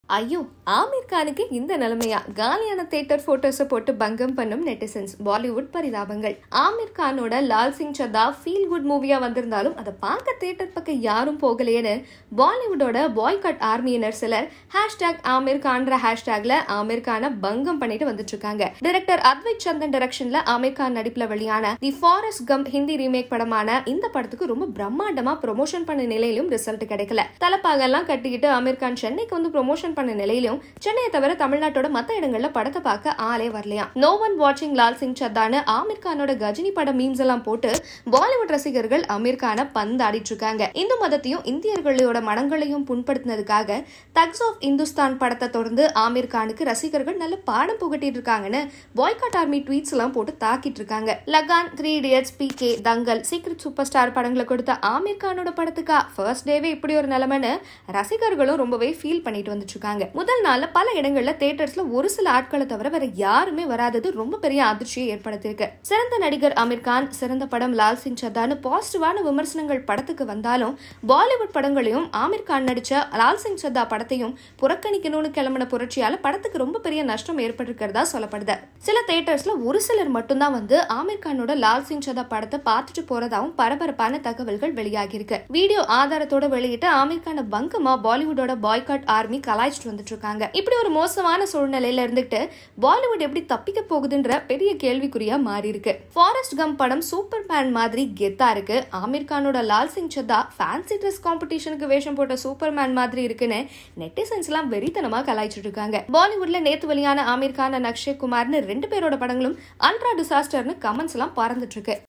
ஐயோ ஆமீர் கானுக்கு இந்த நிலைமையா காலியான தேட்டர் போட்டோஸை போட்டு பங்கம் பண்ணும் நெட்டிசன்ஸ் பாலிவுட் பரிதாபங்கள் ஆமீர் கானோட லால் சிங் சதா ஃபீல் குட் மூவியா வந்திருந்தாலும் அதை பார்க்க தேட்டர் பக்கம் யாரும் போகலையேன்னு பாலிவுட்டோட பாய் கட் ஆர்மியினர் சிலர் ஹேஷ்டாக் ஆமீர் கான்ற ஹேஷ்டாக்ல ஆமீர் கானை பங்கம் பண்ணிட்டு வந்துட்டு இருக்காங்க டைரக்டர் அத்வைத் சந்தன் டைரக்ஷன்ல ஆமீர் கான் நடிப்புல வெளியான the Forrest Gump Hindi remake படமான இந்த படத்துக்கு ரொம்ப பிரம்மாண்டமா ப்ரொமோஷன் பண்ண நிலையிலும் ரிசல்ட் கிடைக்கல தலைப்பாகெல்லாம் கட்டிக்கிட்டு ஆமீர் கான் சென்னைக்கு வந்து ப்ரொமோஷன் பண்ண நிலையிலும் சென்னையை தவிர தமிழ்நாட்டோட மத்த இடங்கள்ல படத்தை பார்க்க ஆளே வரலையா நோ ஒன் வாட்சிங் லால் சிங் சத்தான்னு ஆமீர் கானோட கஜினி பட மீம்ஸ் எல்லாம் போட்டு பாலிவுட் ரசிகர்கள் ஆமீர் கானை பந்தாடிட்டு இருக்காங்க இந்து மதத்தையும் இந்தியர்களோட மனங்களையும் புண்படுத்தினதுக்காக தக்ஸ் ஆஃப் இந்துஸ்தான் படத்தை தொடர்ந்து ஆமீர் கானுக்கு ரசிகர்கள் நல்ல பாடம் புகட்டிட்டு இருக்காங்கன்னு பாய்காட் ஆர்மி ட்வீட்ஸ் எல்லாம் போட்டு தாக்கிட்டு இருக்காங்க Lagaan three idiots P K Dangal secret superstar படங்களை கொடுத்த ஆமீர் கானோட படத்துக்கா ஃபர்ஸ்ட் டேவே இப்படி ஒரு நிலைமைன்னு ரசிகர்களும் ரொம்பவே ஃபீல் பண்ணிட்டு வந்துட்டு இருக்காங்க முதல் நாள்ல பல இடங்கள்ல தியேட்டர்ஸ்ல ஒரு சில ஆட்களை தவிர வேற யாருமே வராதது ரொம்ப பெரிய அதிர்ச்சியை ஏற்படுத்தியிருக்கு சிறந்த நடிகர் அமீர் கான் சிறந்த படம் லால் சிங் சத்தான்னு பாசிட்டிவான விமர்சனங்கள் படத்துக்கு வந்தாலும் பாலிவுட் படங்களையும் ஆமீர் கான் நடிச்ச லால் சிங் சத்தா படத்தையும் புறக்கணிக்கணும்னு கிளம்பின புரட்சியால படத்துக்கு ரொம்ப பெரிய நஷ்டம் ஏற்பட்டிருக்கிறதா சொல்லப்படுது சில தியேட்டர்ஸ்ல ஒரு சிலர் மட்டும்தான் வந்து ஆமீர் கானோட லால் சிங் சதா படத்தை பார்த்துட்டு போறதாவும் பரபரப்பான தகவல்கள் வெளியாகி இருக்கு வீடியோ ஆதாரத்தோட வெளியிட்டு ஆமீர் கான பங்கமா பாலிவுட்டோட பாய்காட் ஆர்மி கலாய்ச்சிட்டு வந்துட்டு இருக்காங்க இப்படி ஒரு மோசமான சூழ்நிலையில இருந்துட்டு பாலிவுட் எப்படி தப்பிக்க போகுதுன்ற பெரிய கேள்விக்குறியா மாறி இருக்கு ஃபாரஸ்ட் கம் படம் சூப்பர் மேன் மாதிரி கெத்தா இருக்கு ஆமீர் கானோட லால் சிங் சதா ஃபேன்சி ட்ரெஸ் காம்படிஷனுக்கு வேஷம் போட்ட சூப்பர் மேன் மாதிரி இருக்குன்னு நெட்டிசன்ஸ் எல்லாம் வெறித்தனமா கலாய்ச்சிட்டு இருக்காங்க பாலிவுட்ல நேத்து வெளியான ஆமீர் கான் அண்ட் அக்ஷய் குமார்னு ரெண்டு பேரோட படங்களும் அல்ட்ரா டிசாஸ்டர்னு கமெண்ட்ஸ் எல்லாம் பறந்துட்டு இருக்கு